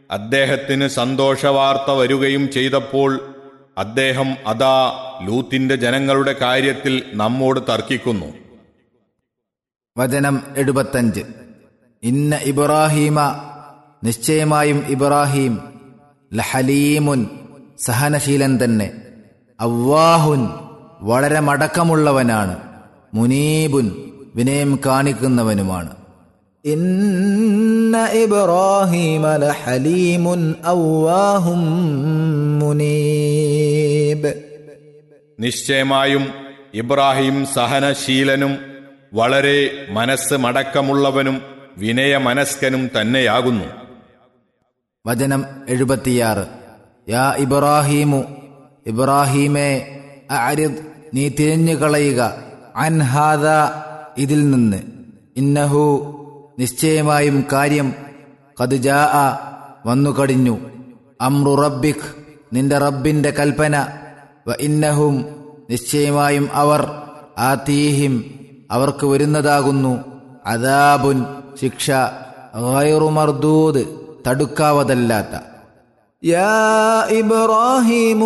അദ്ദേഹത്തിന് സന്തോഷവാർത്ത വരുകയും ചെയ്തപ്പോൾ അദ്ദേഹം അതാ ലൂത്തിന്റെ ജനങ്ങളുടെ കാര്യത്തിൽ നമ്മോട് തർക്കിക്കുന്നു വചനം എഴുപത്തഞ്ച് ഇന്ന ഇബ്രാഹീമ നിശ്ചയമായും ഇബ്രാഹിം ലഹലീമുൻ സഹനശീലൻ തന്നെ അവ്വാഹുൻ വളരെ മടക്കമുള്ളവനാണ് മുനീബുൻ വിനയം കാണിക്കുന്നവനുമാണ് ഇന്ന ഇബ്രാഹീമ ലഹലീമുൻ അവ്വാഹും മുനീബ് നിശ്ചയമായും ഇബ്രാഹിം സഹനശീലനും വളരെ മനസ്സ് മടക്കമുള്ളവനും വിനയമനസ്കനും തന്നെയാകുന്നു വചനം എഴുപത്തിയാറ് യാ ഇബ്രാഹീമു ഇബ്രാഹീമേ അരിദ് നീ തിരിഞ്ഞു കളയുക അൻഹാദ ഇതിൽ നിന്ന് ഇന്നഹു നിശ്ചയമായും കാര്യം കതുജാ വന്നു കടിഞ്ഞു അമ്രു റബ്ബിഖ് നിന്റെ റബ്ബിന്റെ കൽപ്പന വ ഇന്നഹും നിശ്ചയമായും അവർ ആതീഹിം അവർക്ക് വരുന്നതാകുന്നു അദാബുൻ ശിക്ഷ ഗൈറു മർദൂദ് തടുക്കാവതല്ലാത്ത യാ ഇബ്രാഹിമു